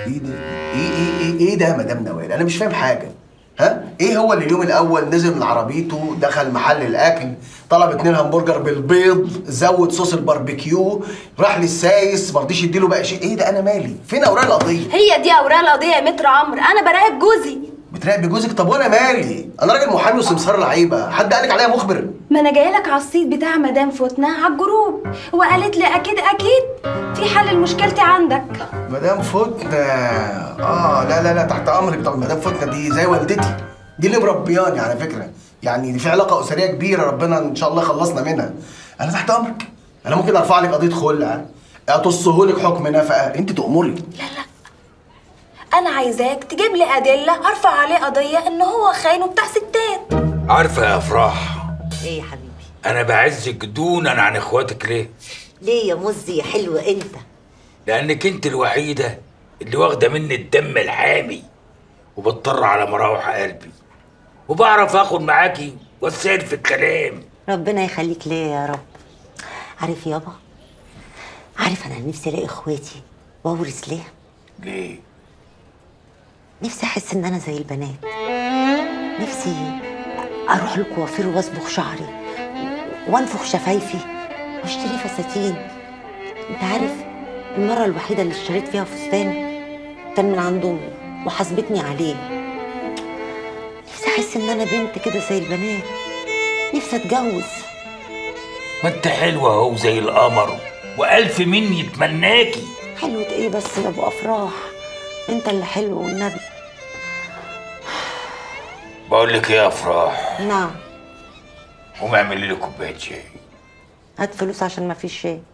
ايه ده ايه ايه ايه, إيه ده يا مدام نوال انا مش فاهم حاجه ها ايه هو اللي اليوم الاول نزل من عربيته دخل محل الاكل طلب اتنين همبرجر بالبيض زود صوص الباربيكيو راح للسايس ما رضيش يديله بقى شيء ايه ده انا مالي فين اوراق القضيه هي دي اوراق القضيه يا متر عمرو انا براقب جوزي بتراقب جوزك طب وانا مالي انا راجل محامي وسمسار لعيبه حد قالك عليا مخبر ما انا جايه لك على الصيت بتاع مدام فتنه على الجروب وقالت لي اكيد اكيد في حل لمشكلتي عندك مدام فتنة اه لا لا لا تحت امرك طب مدام فتنة دي زي والدتي دي اللي مربياني على فكرة يعني دي في علاقة أسرية كبيرة ربنا إن شاء الله خلصنا منها أنا تحت أمرك أنا ممكن أرفع لك قضية خلع أطصهولك حكم نفقة أنت تأمري لا لا انا عايزاك تجيب لي ادله ارفع عليه قضيه ان هو خاين وبتاع ستات عارفه يا افراح ايه يا حبيبي انا بعزك دونا عن اخواتك ليه ليه يا مزي يا حلو انت لانك انت الوحيده اللي واخده مني الدم الحامي وبضطر على مراوح قلبي وبعرف اخد معاكي واسال في الكلام ربنا يخليك ليا يا رب عارف يابا عارف انا نفسي الاقي اخواتي واورث ليه ليه نفسي احس ان انا زي البنات نفسي اروح الكوافير واصبغ شعري وانفخ شفايفي واشتري فساتين انت عارف المره الوحيده اللي اشتريت فيها فستان كان من عند امي وحاسبتني عليه نفسي احس ان انا بنت كده زي البنات نفسي اتجوز ما انت حلوه اهو زي القمر والف مين يتمناكي حلوة ايه بس يا ابو افراح انت اللي حلو والنبي بقول لك ايه يا افراح نعم قومي اعملي لي كوبايه شاي هات فلوس عشان ما فيش شيء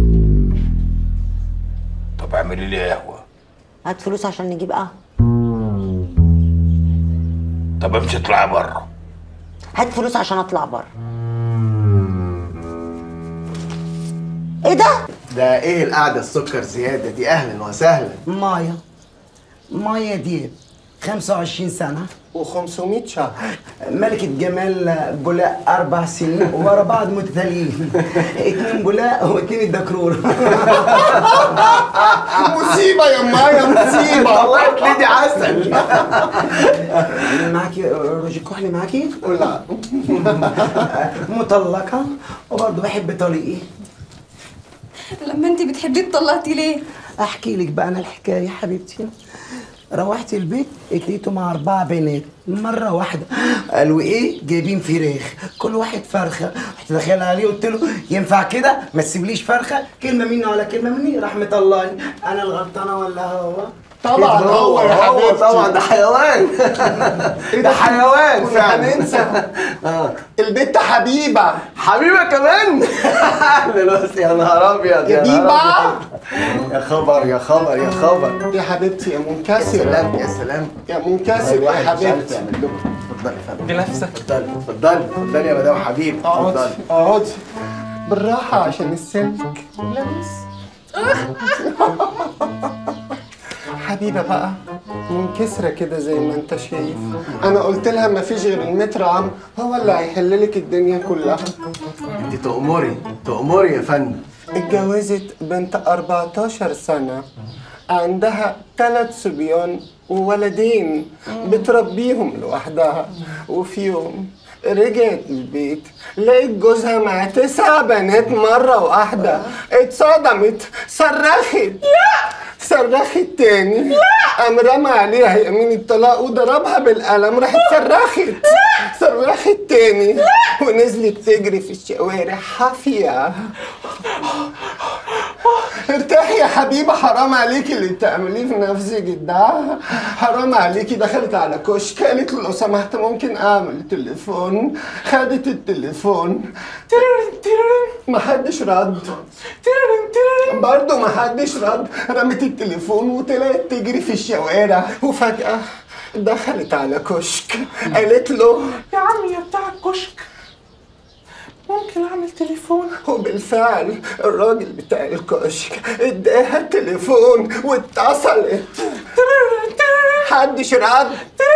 طب اعملي لي قهوه هات فلوس عشان نجيب قهوه طب امشي اطلعي بره هات فلوس عشان اطلع بره ايه ده ده إيه القعدة السكر زيادة دي أهلا وسهلا مايا مايا دي 25 سنة و500 شهر ملكة جمال بولاق أربع سنين ورا بعض متتاليين اتنين بولاق واتنين الدكرور مصيبة يا مايا مصيبة والله تلاقي عسل معاكي روجي كحلي معاكي لا مطلقة وبرضه بحب طليقي لما انت بتحبيه اتطلقتي ليه احكي لك بقى انا الحكايه حبيبتي روحت البيت اتلقيته مع اربع بنات مره واحده قالوا ايه جايبين فراخ كل واحد فرخه رحت داخل عليه قلت له ينفع كده ما تسيبليش فرخه كلمه مني ولا كلمه مني راح مطلعني انا الغلطانه ولا هو طبعا هو يا هو حبيبتي طبعا ده حيوان ده حيوان كنا فعلا هننسى آه. البنت حبيبة حبيبه كمان اهلا بس يا نهار ابيض يا نهار بيبا. أبيض. يا خبر يا خبر يا خبر يا حبيبتي يا يا منكسر سلام يا سلام يا منكسر الواحد يا مش عارف حبيبتي يعمل لكم اتفضلي يا فندم بنفسك اتفضلي اتفضلي اتفضلي يا مدام حبيب اقعدي اتفضلي اقعدي بالراحة عشان السلك لمس حبيبة بقى منكسرة كده زي ما انت شايف انا قلت لها ما فيش غير المتر عم هو اللي هيحل لك الدنيا كلها انت تأمري تأمري يا فندم اتجوزت بنت 14 سنة عندها ثلاث صبيان وولدين بتربيهم لوحدها وفي يوم رجعت البيت لقيت جوزها مع تسع بنات مرة واحدة اتصدمت صرخت لا صرخت تاني لا قام رمى عليها يمين الطلاق وضربها بالقلم راحت صرخت صرخت تاني لا ونزلت تجري في الشوارع حافية ارتاحي يا حبيبة حرام عليكي اللي بتعمليه في نفسك ده حرام عليكي دخلت على كشك قالت له لو سمحت ممكن اعمل تليفون خدت التليفون تيرين تيرين محدش رد تيرين تيرين برضه محدش رد رمت التليفون وطلعت تجري في الشوارع وفجأة دخلت على كشك قالت له يا عم يا بتاع الكشك ممكن اعمل تليفون وبالفعل الراجل بتاع الكشك اداها التليفون واتصلت محدش رد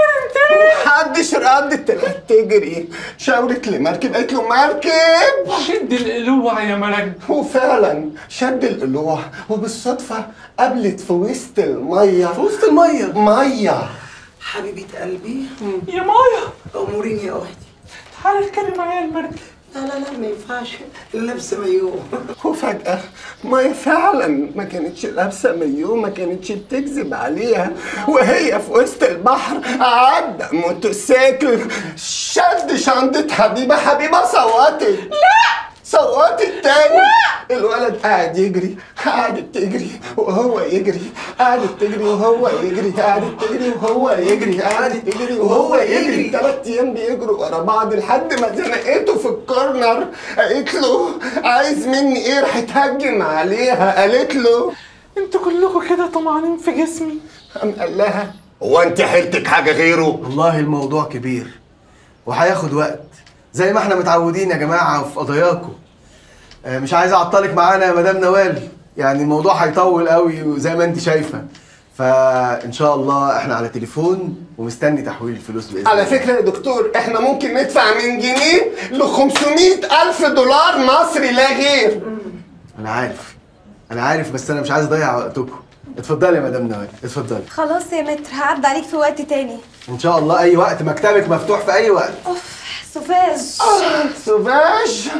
محدش رد طلعت تجري شاورت لمركب قالت له مركب شد القلوع يا مرج وفعلا شد القلوع وبالصدفة قابلت في وسط المية في وسط الميه مية حبيبه قلبي يا مايا اموريني يا اختي تعالي اركبي معايا المركب لا لا لا ما ينفعش لابسه مايو وفجأة مية فعلا ما كانتش لابسة مايو ما كانتش بتكذب عليها وهي في وسط البحر عدى موتوسيكل شد شنطة حبيبة حبيبة صوتت لا صوتت تاني الولد قاعد يجري قعدت تجري وهو يجري قعدت تجري وهو يجري قعدت تجري وهو يجري قعدت تجري وهو يجري تلات ايام بيجروا ورا بعض لحد ما زنقته في الكورنر قالت له عايز مني ايه راح تهجم عليها قالت له انتوا كلكم كده طمعانين في جسمي قام قال لها هو انت حيلتك حاجه غيره والله الموضوع كبير وهياخد وقت زي ما احنا متعودين يا جماعه في قضاياكم آه، مش عايز اعطلك معانا يا مدام نوال يعني الموضوع هيطول قوي وزي ما انت شايفه فان شاء الله احنا على تليفون ومستني تحويل الفلوس باذن على الله فكرة يا دكتور احنا ممكن ندفع من جنيه ل 500 ألف دولار مصري لا غير انا عارف انا عارف بس انا مش عايز اضيع وقتكم اتفضلي يا مدام نوال اتفضلي خلاص يا متر هعدي عليك في وقت تاني ان شاء الله اي وقت مكتبك مفتوح في اي وقت اوف سوفاج سوفاش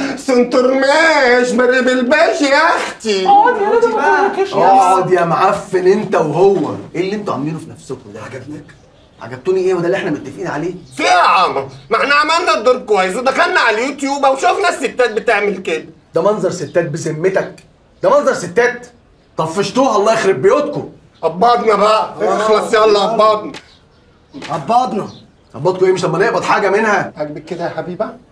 سنترماش مريب الباش يا اختي اقعد يا ندى ما تقولكش اقعد يا معفن انت وهو ايه اللي انتوا عاملينه في نفسكم ده عجبنك عجبتوني ايه وده اللي احنا متفقين عليه في ايه يا عمر ما احنا عملنا الدور كويس ودخلنا على اليوتيوب وشفنا الستات بتعمل كده ده منظر ستات بذمتك ده منظر ستات طفشتوها الله يخرب بيوتكم قبضنا بقى اخلص يلا قبضنا قبضنا قبضكم ايه مش لما نقبض حاجه منها عاجبك كده يا حبيبه